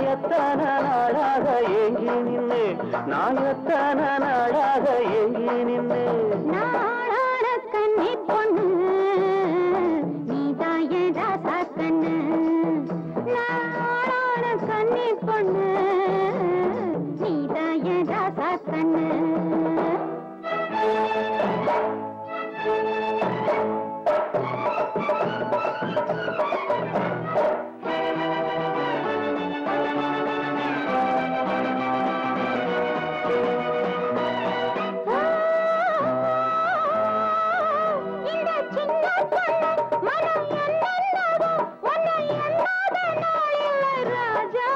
நான் எத்தனை நாளாக ஏங்கி நின்று நான் எத்தனை நாளாக ஏங்கி நின்று நாளான கண்ணி பொண்ணு நீதான் என் ராசா கண்ணு நாளான கண்ணி பொண்ணு நீதான் என் ராசா கண்ணு இந்த சின்ன பொண்ணு மனம் என்னென்னவோ உன்னை எண்ணாத நாளில்லை ராஜா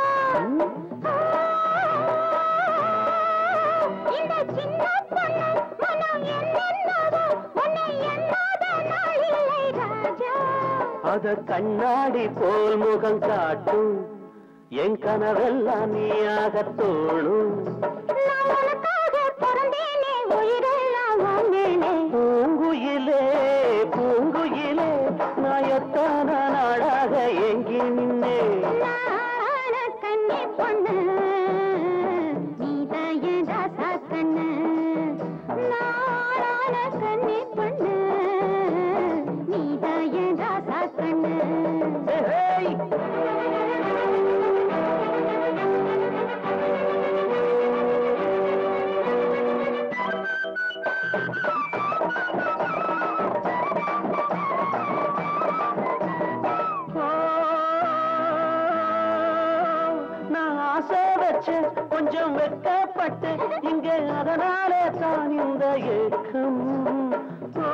இந்த சின்ன பொண்ணு மனம் என்னென்னவோ உன்னை எண்ணாத நாளில்லை ராஜா அத கண்ணாடி போல் முகம் காட்டும் என் கனவெல்லாம் நீயாக தோணும் நான் உனக்காக பிறந்தேனே உயிரெல்லாம் வாங்கினே பூங்குயிலே பூங்குயிலே நான் எத்தனை நாளாக ஏங்கி நின்னே நாளான கண்ணி பொண்ணு நீதான் என் ராசா கண்ணு நாளான கண்ணி பொண்ணு நீதான் என் ராசா கண்ணு ஹேய்! நான் ஆசை வச்சு கொஞ்சம் வெட்கப்பட்டு இங்க அதனாலே தான் இந்த ஏக்கம் ஓ,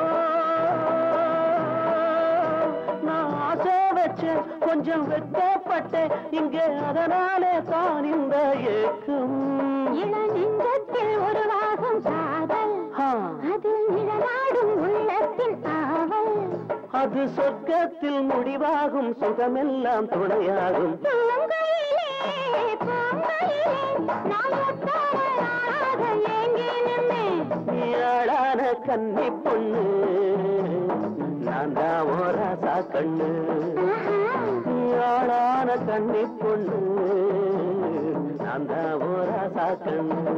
நான் ஆசை வச்சு கொஞ்சம் வெட்கப்பட்டு இங்க அதனாலே தான் இந்த ஏக்கம் இள நெஞ்சத்தில் உருவாகும் காதல் ஆ, அதில் நிழலாடும் உள்ளத்தின் ஆவல் அது சொர்க்கத்தில் முடிவாகும் சுகமெல்லாம் துணையாகும் பூங்கையிலே பூங்கையிலே நான் எத்தனை நாளாக ஏங்கி நின்னேன் ஏழான கன்னி பொண்ணு நான் தான் ஓராசா கண்ணு ஏழான கன்னி பொண்ணு நான் தான் ஓராசா கண்ணு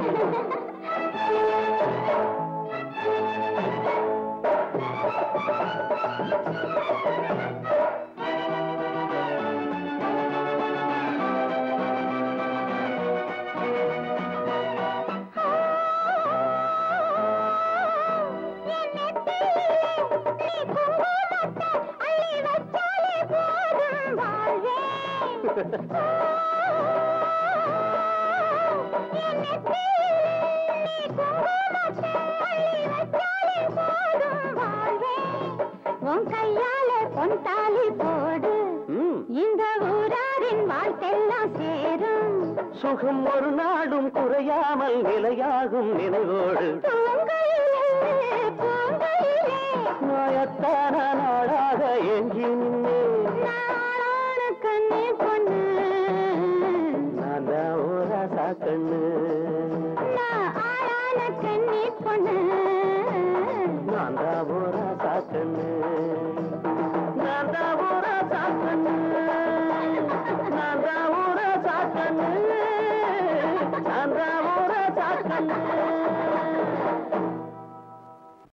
என் நெத்தியிலே நீ குங்குமத்தை அள்ளி வச்சாலே போதும் வாழ்வேன். என் நெத்தியிலே நீ குங்குமத்தை அள்ளி வச்சாலே போதும் வாழ்வேன். உன் கையால பொன் தாலி போடு ம், இந்த ஊராரின் வாழ்க்கெல்லாம் சேரும் சுகம் ஒரு நாடும் குறையாமல் நிலையாகும் நினைவோடு பூங்கையிலே பூங்கையிலே நாயத்தான நாளாக ஏங்கி நின்னே நாளான கண்ணே பொண்ணு நான் தான் ஓராசா கண்ணு நான் ஆளான கண்ணே பொண்ணு நான் தான் ஓராசா கண்ணு நான் தான் ஓராசா கண்ணு நான் தான் ஓராசா கண்ணு நான் தான் ஓராசா கண்ணு